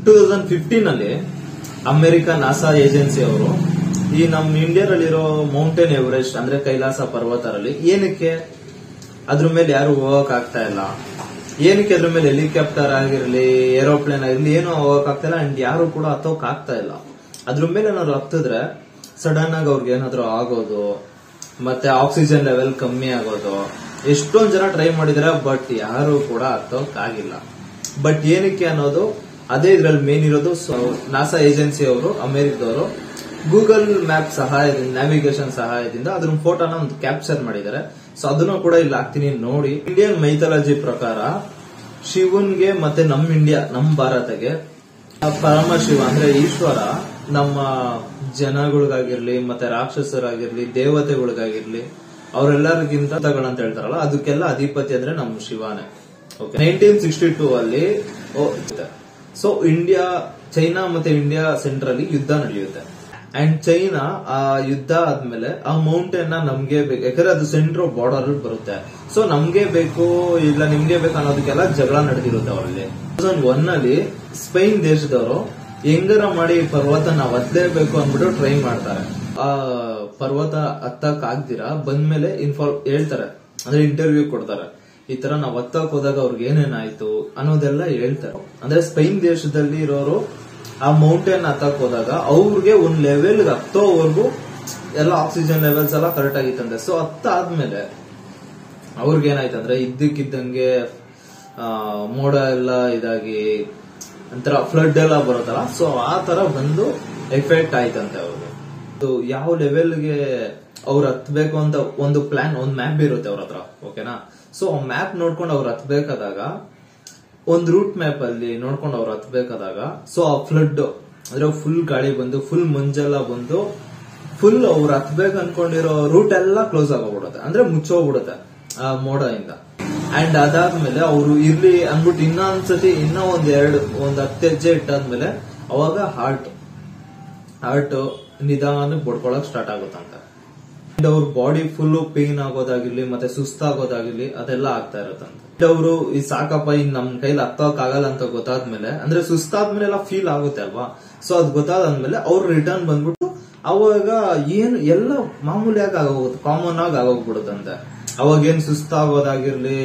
two thousand fifteen ಅಲ್ಲಿ America NASA agency ಅವರು ಈ ನಮ್ಮ ಇಂಡಿಯಾದಲ್ಲಿರೋ ಮೌಂಟೇನ್ ಎವರೆಸ್ಟ್ ಅಂದ್ರೆ ಕೈಲಾಸ ಪರ್ವತರಲ್ಲಿ ಏನಕ್ಕೆ ಅದ್ರ ಮೇಲೆ ಯಾರು ಹೋಗಕ್ ಆಗ್ತಾ ಇಲ್ಲ ಏನಕ್ಕೆ ಅದ್ರ ಮೇಲೆ ಹೆಲಿಕಾಪ್ಟರ್ ಆಗಿರ್ಲಿ ಏರೋಪ್ಲೇನ್ ಆಗಿರ್ಲಿ ಏನು ಹೋಗಕ್ ಆಗ್ತಾ ಇಲ್ಲ ಅಂಡ್ ಯಾರು ಕೂಡ ಹತ್ತೋಕ್ ಆಗ್ತಾ ಇಲ್ಲ ಅದ್ರ ಮೇಲೆ ಏನಾದ್ರು ಹತ್ತಿದ್ರೆ ಸಡನ್ ಆಗಿ ಅವ್ರಿಗೆ ಏನಾದ್ರು ಆಗೋದು ಮತ್ತೆ ಆಕ್ಸಿಜನ್ ಲೆವೆಲ್ ಕಮ್ಮಿ ಆಗೋದು ಎಷ್ಟೊಂದ್ ಜನ ಟ್ರೈ ಮಾಡಿದಾರೆ ಬಟ್ ಯಾರು ಕೂಡ ಹತ್ತೋಕ್ ಆಗಿಲ್ಲ ಬಟ್ ಏನಕ್ಕೆ ಅನ್ನೋದು ಅದೇ ಇದ್ರಲ್ಲಿ ಮೇನ್ ಇರೋದು ನಾಸಾ ಏಜೆನ್ಸಿ ಅವರು ಅಮೆರಿಕದವರು ಗೂಗಲ್ ಮ್ಯಾಪ್ ಸಹಾಯದಿಂದ ನ್ಯಾವಿಗೇಷನ್ ಸಹಾಯದಿಂದ ಅದ್ರ ಫೋಟೋನ ಒಂದು ಕ್ಯಾಪ್ಚರ್ ಮಾಡಿದ್ದಾರೆ ಸೊ ಅದನ್ನು ಕೂಡ ಇಲ್ಲಿ ಹಾಕ್ತೀನಿ ನೋಡಿ ಇಂಡಿಯನ್ ಮೈಥಾಲಜಿ ಪ್ರಕಾರ ಶಿವನ್ಗೆ ಮತ್ತೆ ನಮ್ ಇಂಡಿಯಾ ನಮ್ ಭಾರತಗೆ ಆ ಪರಮಶಿವ ಅಂದ್ರೆ ಈಶ್ವರ ನಮ್ಮ ಜನಗಳಿಗಾಗಿರ್ಲಿ ಮತ್ತೆ ರಾಕ್ಷಸರಾಗಿರ್ಲಿ ದೇವತೆಗಳಿಗಾಗಿರ್ಲಿ ಅವರೆಲ್ಲರಿಗಿಂತ ಅಂತ ಹೇಳ್ತಾರಲ್ಲ ಅದಕ್ಕೆಲ್ಲ ಅಧಿಪತಿ ಅಂದ್ರೆ ನಮ್ಮ ಶಿವಾನೇ ಓಕೆ ನೈನ್ಟೀನ್ ಸಿಕ್ಸ್ಟಿ ಟೂ ಅಲ್ಲಿ ಸೊ ಇಂಡಿಯಾ ಚೈನಾ ಮತ್ತೆ ಇಂಡಿಯಾ ಸೆಂಟರ್ ಅಲ್ಲಿ ಯುದ್ಧ ನಡೆಯುತ್ತೆ ಅಂಡ್ ಚೈನಾ ಆ ಯುದ್ಧ ಆದ್ಮೇಲೆ ಆ ಮೌಂಟೇನ್ ನ ನಮ್ಗೆ ಬೇಕು ಯಾಕಂದ್ರೆ ಅದು ಸೆಂಟ್ರ್ ಬಾರ್ಡರ್ ಬರುತ್ತೆ ಸೊ ನಮ್ಗೆ ಬೇಕು ಇಲ್ಲ ನಿಮ್ಗೆ ಬೇಕು ಅನ್ನೋದಕ್ಕೆಲ್ಲ ಜಗಳ ನಡೆದಿರುತ್ತೆ ಅವರಲ್ಲಿ ಒನ್ ಅಲ್ಲಿ ಸ್ಪೈನ್ ದೇಶದವರು ಹೆಂಗಾರ ಮಾಡಿ ಈ ಪರ್ವತ ನಾವ್ ಹತ್ತಲೇಬೇಕು ಅಂದ್ಬಿಟ್ಟು ಟ್ರೈ ಮಾಡ್ತಾರೆ ಆ ಪರ್ವತ ಹತ್ತಕ್ ಆಗ್ದಿರಾ ಬಂದ್ಮೇಲೆ ಇನ್ಫಾರ್ಮ್ ಹೇಳ್ತಾರೆ ಅಂದ್ರೆ ಇಂಟರ್ವ್ಯೂ ಕೊಡ್ತಾರೆ ಈ ತರ ನಾವ್ ಹತ್ತಕ್ ಹೋದಾಗ ಅವ್ರಿಗೆ ಏನೇನಾಯ್ತು ಅನ್ನೋದೆಲ್ಲ ಹೇಳ್ತಾರೆ ಅಂದ್ರೆ ಸ್ಪೈನ್ ದೇಶದಲ್ಲಿ ಇರೋರು ಆ ಮೌಂಟೇನ್ ಹತ್ತಕ್ ಹೋದಾಗ ಅವ್ರಿಗೆ ಒಂದ್ ಲೆವೆಲ್ ಹತ್ತೋವರೆಗೂ ಎಲ್ಲ ಆಕ್ಸಿಜನ್ ಲೆವೆಲ್ಸ್ ಎಲ್ಲ ಕರೆಕ್ಟ್ ಆಗಿತ್ತಂತೆ ಸೊ ಹತ್ತಾದ್ಮೇಲೆ ಅವ್ರಿಗೆ ಏನಾಯ್ತಂದ್ರೆ ಇದ್ದಕ್ಕಿದ್ದಂಗೆ ಆ, ಮೋಡ ಎಲ್ಲ ಇದಾಗಿ ಒಂಥರ ಫ್ಲಡ್ ಎಲ್ಲ ಬರುತ್ತಲ್ಲ ಸೊ ಆ ತರ ಬಂದು ಎಫೆಕ್ಟ್ ಆಯ್ತಂತೆ ಅವ್ರಿಗೆ ಅದು ಯಾವ ಲೆವೆಲ್ಗೆ ಅವ್ರು ಹತ್ಬೇಕು ಅಂತ ಒಂದು ಪ್ಲಾನ್ ಒಂದು ಮ್ಯಾಪ್ ಇರುತ್ತೆ ಅವ್ರ ಹತ್ರ ಓಕೆನಾ ಸೊ ಆ ಮ್ಯಾಪ್ ನೋಡ್ಕೊಂಡು ಅವ್ರು ಹತ್ಬೇಕಾದಾಗ ಒಂದ್ ರೂಟ್ ಮ್ಯಾಪ್ ಅಲ್ಲಿ ನೋಡ್ಕೊಂಡು ಅವ್ರು ಹತ್ಬೇಕಾದಾಗ ಸೊ ಆ ಫ್ಲಡ್ ಅಂದ್ರೆ ಫುಲ್ ಗಾಳಿ ಬಂದು ಫುಲ್ ಮಂಜೆಲ್ಲ ಬಂದು ಫುಲ್ ಅವ್ರು ಹತ್ಬೇಕು ಅನ್ಕೊಂಡಿರೋ ರೂಟ್ ಎಲ್ಲ ಕ್ಲೋಸ್ ಆಗೋಗ್ಬಿಡುತ್ತೆ ಅಂದ್ರೆ ಮುಚ್ಚೋಗ್ಬಿಡುತ್ತೆ ಆ ಮೋಡದಿಂದ ಅಂಡ್ ಅದಾದ್ಮೇಲೆ ಅವರು ಇರ್ಲಿ ಅನ್ಬಿಟ್ಟು ಇನ್ನೊಂದ್ಸತಿ ಇನ್ನೂ ಒಂದ್ ಎರಡು ಒಂದ್ ಹತ್ತು ಹೆಜ್ಜೆ ಇಟ್ಟಾದ್ಮೇಲೆ ಅವಾಗ ಹಾರ್ಟ್ ಹಾರ್ಟ್ ನಿಧಾನಕ್ಕೆ ಬಡ್ಕೊಳಕ್ ಸ್ಟಾರ್ಟ್ ಆಗುತ್ತಂತೆ ಅಂಡ್ ಅವ್ರ ಬಾಡಿ ಫುಲ್ ಪೇನ್ ಆಗೋದಾಗಿರ್ಲಿ ಮತ್ತೆ ಸುಸ್ತಾಗೋದಾಗಿರ್ಲಿ ಅದೆಲ್ಲ ಆಗ್ತಾ ಇರುತ್ತಂತೆ ಅವರು ಈ ಸಾಕಪ್ಪ ಇನ್ ನಮ್ ಕೈಲಿ ಹತ್ತೋಕ್ ಆಗಲ್ಲ ಅಂತ ಗೊತ್ತಾದ್ಮೇಲೆ ಅಂದ್ರೆ ಸುಸ್ತಾದ್ಮೇಲೆ ಎಲ್ಲ ಫೀಲ್ ಆಗುತ್ತೆ ಅಲ್ವಾ ಸೊ ಅದ್ ಗೊತ್ತಾದ್ಮೇಲೆ ಅವ್ರು ರಿಟರ್ನ್ ಬಂದ್ಬಿಟ್ಟು ಅವಾಗ ಏನು ಎಲ್ಲ ಮಾಮೂಲಿಯಾಗಿ ಆಗೋಗುತ್ತೆ ಕಾಮನ್ ಆಗಿ ಆಗೋಗ್ಬಿಡುತ್ತಂತೆ ಅವಾಗ ಏನ್ ಸುಸ್ತಾಗೋದಾಗಿರ್ಲಿ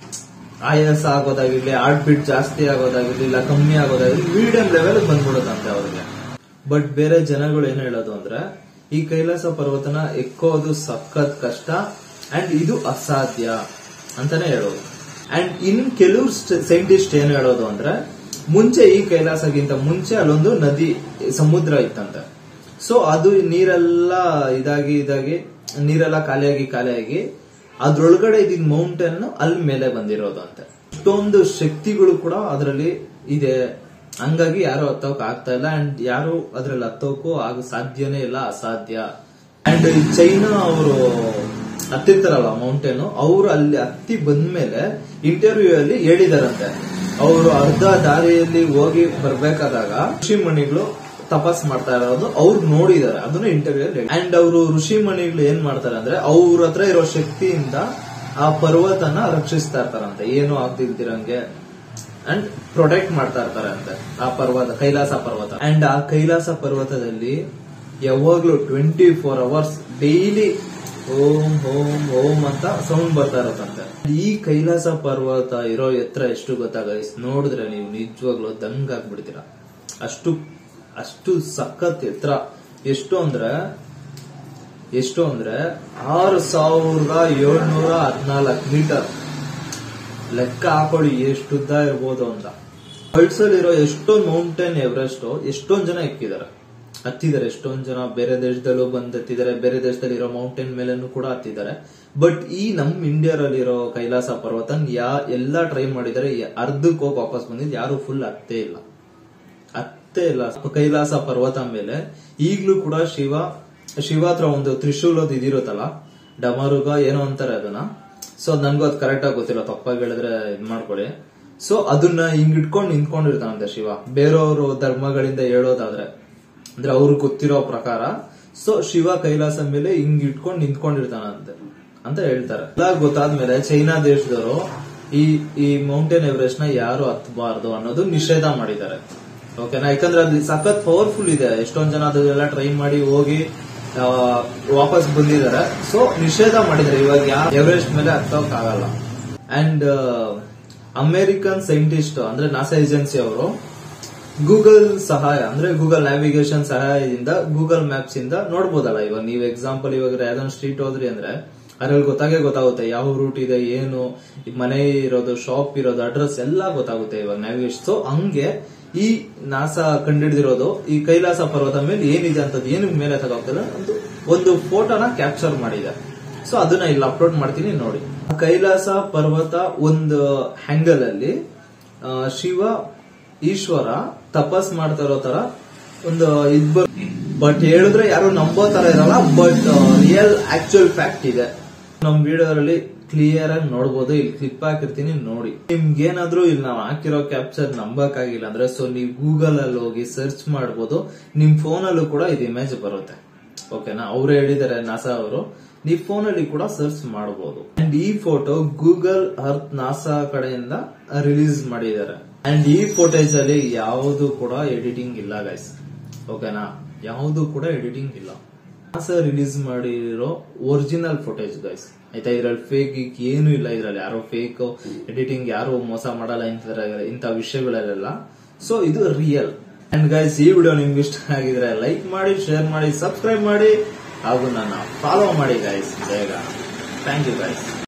ಆಯಾಸ ಆಗೋದಾಗಿರ್ಲಿ ಹಾರ್ಟ್ ಬೀಟ್ ಜಾಸ್ತಿ ಆಗೋದಾಗಿರ್ಲಿ ಇಲ್ಲ ಕಮ್ಮಿ ಆಗೋದಾಗಿರ್ಲಿ ಮೀಡಿಯಂ ಲೆವೆಲ್ ಬಂದ್ಬಿಡುತ್ತಂತೆ ಅವ್ರಿಗೆ ಬಟ್ ಬೇರೆ ಜನಗಳು ಏನ್ ಹೇಳೋದು ಅಂದ್ರೆ ಈ ಕೈಲಾಸ ಪರ್ವತನ ಎಕ್ಕೋದು ಸಖತ್ ಕಷ್ಟ ಅಂಡ್ ಇದು ಅಸಾಧ್ಯ ಅಂತಾನೆ ಹೇಳೋದು ಅಂಡ್ ಇನ್ ಕೆಲವು ಸೈಂಟಿಸ್ಟ್ ಏನ್ ಹೇಳೋದು ಅಂದ್ರೆ ಮುಂಚೆ ಈ ಕೈಲಾಸಗಿಂತ ಮುಂಚೆ ಅಲ್ಲೊಂದು ನದಿ ಸಮುದ್ರ ಇತ್ತಂತೆ ಸೊ ಅದು ನೀರೆಲ್ಲ ಇದಾಗಿ ಇದಾಗಿ ನೀರೆಲ್ಲ ಖಾಲಿಯಾಗಿ ಖಾಲಿಯಾಗಿ ಅದ್ರೊಳಗಡೆ ಇದ್ದಿದ್ ಮೌಂಟೇನ್ ಅಲ್ಲಿ ಮೇಲೆ ಬಂದಿರೋದು ಅಂತೆ ಇಷ್ಟೊಂದು ಶಕ್ತಿಗಳು ಕೂಡ ಅದರಲ್ಲಿ ಇದೆ ಹಂಗಾಗಿ ಯಾರು ಹತ್ತೋಕ್ ಆಗ್ತಾ ಇಲ್ಲ ಅಂಡ್ ಯಾರು ಅದ್ರಲ್ಲಿ ಹತ್ತೋಕು ಆಗ ಸಾಧ್ಯನೇ ಇಲ್ಲ ಅಸಾಧ್ಯ ಅಂಡ್ ಚೈನಾ ಅವರು ಹತ್ತಿರ್ತಾರಲ್ಲ ಮೌಂಟೇನ್ ಅವರು ಅಲ್ಲಿ ಹತ್ತಿ ಬಂದ್ಮೇಲೆ ಇಂಟರ್ವ್ಯೂ ಅಲ್ಲಿ ಹೇಳಿದಾರಂತೆ ಅವರು ಅರ್ಧ ದಾರಿಯಲ್ಲಿ ಹೋಗಿ ಬರ್ಬೇಕಾದಾಗ ಋಷಿ ಮಣಿಗಳು ತಪಾಸ್ ಮಾಡ್ತಾ ಇರೋದು ಅವ್ರು ನೋಡಿದಾರೆ ಅದನ್ನ ಇಂಟರ್ವ್ಯೂ ಅಲ್ಲಿ ಅಂಡ್ ಅವರು ಋಷಿ ಮಣಿಗಳು ಏನ್ ಮಾಡ್ತಾರೆ ಅಂದ್ರೆ ಅವ್ರ ಹತ್ರ ಇರೋ ಶಕ್ತಿಯಿಂದ ಆ ಪರ್ವತನ ರಕ್ಷಿಸ್ತಾ ಇರ್ತಾರಂತೆ ಏನು ಆಗ್ದಿಲ್ದಿರಂಗೆ ಅಂಡ್ ಪ್ರೊಟೆಕ್ಟ್ ಮಾಡ್ತಾ ಇರ್ತಾರೆ ಅಂತೆ ಆ ಪರ್ವತ ಕೈಲಾಸ ಪರ್ವತ ಅಂಡ್ ಆ ಕೈಲಾಸ ಪರ್ವತದಲ್ಲಿ ಯಾವಾಗ್ಲೂ twenty four hours daily Om Om Om ಅಂತ ಸೌಂಡ್ ಬರ್ತಾ ಇರತ್ತಂತೆ ಈ ಕೈಲಾಸ ಪರ್ವತ ಇರೋ ಎತ್ತರ ಎಷ್ಟು ಗೊತ್ತಾಗ ನೋಡಿದ್ರೆ ನೀವು ನಿಜವಾಗ್ಲೂ ದಂಗ್ ಆಗ್ಬಿಡ್ತೀರಾ ಅಷ್ಟು ಅಷ್ಟು ಸಖತ್ ಎತ್ತರ ಎಷ್ಟು ಅಂದ್ರೆ ಎಷ್ಟು ಅಂದ್ರೆ ಆರು ಸಾವಿರದ ಏಳ್ನೂರ ಹದಿನಾಲ್ಕು ಮೀಟರ್ ಲೆಕ್ಕ ಹಾಕೊಳ್ಳಿ ಎಷ್ಟು ಉದ್ದ ಇರ್ಬೋದು ಅಂತ ವರ್ಲ್ಡ್ಸ್ ಅಲ್ಲಿರೋ ಎಷ್ಟೊಂದು ಮೌಂಟೇನ್ ಎವರೆಸ್ಟ್ ಎಷ್ಟೊಂದ್ ಜನ ಎಕ್ಕಿದ್ದಾರೆ ಹತ್ತಿದ್ದಾರೆ ಎಷ್ಟೊಂದ್ ಜನ ಬೇರೆ ದೇಶದಲ್ಲೂ ಬಂದ್ ಹತ್ತಿದ್ದಾರೆ ಬೇರೆ ದೇಶದಲ್ಲಿ ಇರೋ ಮೌಂಟೇನ್ ಮೇಲೆನೂ ಕೂಡ ಹತ್ತಿದ್ದಾರೆ ಬಟ್ ಈ ನಮ್ ಇಂಡಿಯಾದಲ್ಲಿರೋ ಕೈಲಾಸ ಪರ್ವತನ್ ಯಾ ಎಲ್ಲಾ ಟ್ರೈ ಮಾಡಿದ್ದಾರೆ ಅರ್ಧಕ್ಕೆ ಹೋಗಿ ವಾಪಸ್ ಬಂದಿದ್ದು ಯಾರು ಫುಲ್ ಹತ್ತೇ ಇಲ್ಲ ಹತ್ತೇ ಇಲ್ಲ ಕೈಲಾಸ ಪರ್ವತ ಮೇಲೆ ಈಗ್ಲೂ ಕೂಡ ಶಿವ ಶಿವ ಹತ್ರ ಒಂದು ತ್ರಿಶೂಲದ ಇದಿರುತ್ತಲ್ಲ ಡಮರುಗ ಏನೋ ಅಂತಾರೆ ಅದನ್ನ ಸೊ ನನ್ಗೂ ಅದು ಕರೆಕ್ಟ್ ಆಗಿ ಗೊತ್ತಿಲ್ಲ ತಪ್ಪಾಗಿ ಹೇಳಿದ್ರೆ ಇದ್ ಮಾಡ್ಕೊಳ್ಳಿ ಸೊ ಅದನ್ನ ಹಿಂಗ್ ಇಟ್ಕೊಂಡು ನಿಂತ್ಕೊಂಡಿರ್ತಾನಂತೆ ಶಿವ ಬೇರೆಯವರು ಧರ್ಮಗಳಿಂದ ಹೇಳೋದಾದ್ರೆ ಅಂದ್ರೆ ಅವ್ರಿಗೆ ಗೊತ್ತಿರೋ ಪ್ರಕಾರ ಸೊ ಶಿವ ಕೈಲಾಸ ಮೇಲೆ ಹಿಂಗ್ ಇಟ್ಕೊಂಡು ನಿಂತ್ಕೊಂಡಿರ್ತಾನಂತೆ ಅಂತ ಹೇಳ್ತಾರೆ ಎಲ್ಲ ಗೊತ್ತಾದ್ಮೇಲೆ ಚೈನಾ ದೇಶದವರು ಈ ಈ ಮೌಂಟೇನ್ ಎವರೆಸ್ಟ್ ನ ಯಾರು ಹತ್ತಬಾರ್ದು ಅನ್ನೋದು ನಿಷೇಧ ಮಾಡಿದ್ದಾರೆ ಓಕೆನಾ ಯಾಕಂದ್ರೆ ಅದು ಸಖತ್ ಪವರ್ಫುಲ್ ಇದೆ ಎಷ್ಟೊಂದ್ ಜನ ಅದೆಲ್ಲ ಟ್ರೈ ಮಾಡಿ ಹೋಗಿ ಆ, ವಾಪಸ್ ಬಂದಿದ್ದಾರೆ ಸೊ ನಿಷೇಧ ಮಾಡಿದ್ದಾರೆ ಇವಾಗ ಯಾರು ಎವರೆಸ್ಟ್ ಮೇಲೆ ಹತ್ತೋಕ್ ಆಗಲ್ಲ ಅಂಡ್ ಅಮೆರಿಕನ್ ಸೈಂಟಿಸ್ಟ್ ಅಂದ್ರೆ ನಾಸಾ ಏಜೆನ್ಸಿ ಅವರು ಗೂಗಲ್ ಸಹಾಯ ಅಂದ್ರೆ ಗೂಗಲ್ ನ್ಯಾವಿಗೇಷನ್ ಸಹಾಯದಿಂದ ಗೂಗಲ್ ಮ್ಯಾಪ್ಸ್ ಇಂದ ನೋಡ್ಬೋದಲ್ಲ ಇವಾಗ ನೀವು ಎಕ್ಸಾಂಪಲ್ ಇವಾಗ ಯಾವ್ದೊಂದು ಸ್ಟ್ರೀಟ್ ಹೋದ್ರಿ ಅಂದ್ರೆ ಅದ್ರಲ್ಲಿ ಗೊತ್ತಾಗೇ ಗೊತ್ತಾಗುತ್ತೆ ಯಾವ ರೂಟ್ ಇದೆ ಏನು ಈ ಮನೆ ಇರೋದು ಶಾಪ್ ಇರೋದು ಅಡ್ರೆಸ್ ಎಲ್ಲ ಗೊತ್ತಾಗುತ್ತೆ ಇವಾಗ ನ್ಯಾವಿಗೇಷನ್ ಸೊ ಹಂಗೆ ಈ ನಾಸಾ ಕಂಡಿಡಿದಿರೋದು ಈ ಕೈಲಾಸ ಪರ್ವತ ಮೇಲೆ ಏನಿದೆ ಅಂತದ್ದು ಏನು ಮೇಲೆ ತಗೋಗ್ತದೆ ಒಂದು ಒಂದು ಫೋಟೋನ ಕ್ಯಾಪ್ಚರ್ ಮಾಡಿದೆ ಸೊ ಅದನ್ನ ಇಲ್ಲಿ ಅಪ್ಲೋಡ್ ಮಾಡ್ತೀನಿ ನೋಡಿ ಕೈಲಾಸ ಪರ್ವತ ಒಂದು ಹ್ಯಾಂಗಲ್ ಅಲ್ಲಿ ಆ, ಶಿವ ಈಶ್ವರ ತಪಸ್ ಮಾಡ್ತಾ ಇರೋ ತರ ಒಂದು ಇದ್ ಬಟ್ ಹೇಳಿದ್ರೆ ಯಾರು ನಂಬೋ ತರ ಇರಲ್ಲ ಬಟ್ ರಿಯಲ್ ಆಕ್ಚುಯಲ್ ಫ್ಯಾಕ್ಟ್ ಇದೆ ನಮ್ ವಿಡಿಯೋದಲ್ಲಿ ಕ್ಲಿಯರ್ ಆಗಿ ನೋಡ್ಬೋದು ಇಲ್ಲಿ ಕ್ಲಿಪ್ ಹಾಕಿರ್ತೀನಿ ನೋಡಿ ನಿಮ್ಗೇನಾದ್ರೂ ಇಲ್ಲಿ ನಾವು ಹಾಕಿರೋ ಕ್ಯಾಪ್ಚರ್ ನಂಬಕ್ಕಾಗಿಲ್ಲ ಅಂದ್ರೆ ಸೊ ನೀವು ಗೂಗಲ್ ಅಲ್ಲಿ ಹೋಗಿ ಸರ್ಚ್ ಮಾಡ್ಬೋದು ನಿಮ್ ಫೋನ್ ಅಲ್ಲೂ ಕೂಡ ಇದು ಇಮೇಜ್ ಬರುತ್ತೆ ಓಕೆನಾ ಅವ್ರು ಹೇಳಿದ್ದಾರೆ ನಾಸಾ ಅವರು ನೀವು ಫೋನ್ ಅಲ್ಲಿ ಕೂಡ ಸರ್ಚ್ ಮಾಡಬಹುದು ಅಂಡ್ ಈ ಫೋಟೋ ಗೂಗಲ್ ಅರ್ತ್ ನಾಸಾ ಕಡೆಯಿಂದ ರಿಲೀಸ್ ಮಾಡಿದ್ದಾರೆ ಅಂಡ್ ಈ ಫೋಟೇಜ್ ಅಲ್ಲಿ ಯಾವುದು ಕೂಡ ಎಡಿಟಿಂಗ್ ಇಲ್ಲ ಗೈಸ್ ಓಕೆನಾ ಯಾವುದು ಕೂಡ ಎಡಿಟಿಂಗ್ ಇಲ್ಲ ನಾಸಾ ರಿಲೀಸ್ ಮಾಡಿರೋ ಒರಿಜಿನಲ್ ಫೋಟೇಜ್ ಗೈಸ್ ಆಯ್ತಾ ಇದ್ರಲ್ಲಿ ಫೇಕ್ ಏನು ಇಲ್ಲ ಇದ್ರಲ್ಲಿ ಯಾರೋ ಫೇಕ್ ಎಡಿಟಿಂಗ್ ಯಾರು ಮೋಸ ಮಾಡಲ್ಲ ಇಂಥ ಇಂಥ ವಿಷಯಗಳಲ್ಲೆಲ್ಲ ಸೊ ಇದು ರಿಯಲ್ ಅಂಡ್ ಗೈಸ್ ಈ ವಿಡಿಯೋ ನಿಮ್ಗೆ ಇಷ್ಟ ಆಗಿದ್ರೆ ಲೈಕ್ ಮಾಡಿ ಶೇರ್ ಮಾಡಿ ಸಬ್ಸ್ಕ್ರೈಬ್ ಮಾಡಿ ಹಾಗೂ ನನ್ನ ಫಾಲೋ ಮಾಡಿ ಗೈಸ್ ಬೇಗ ಥ್ಯಾಂಕ್ ಯು ಗೈಸ್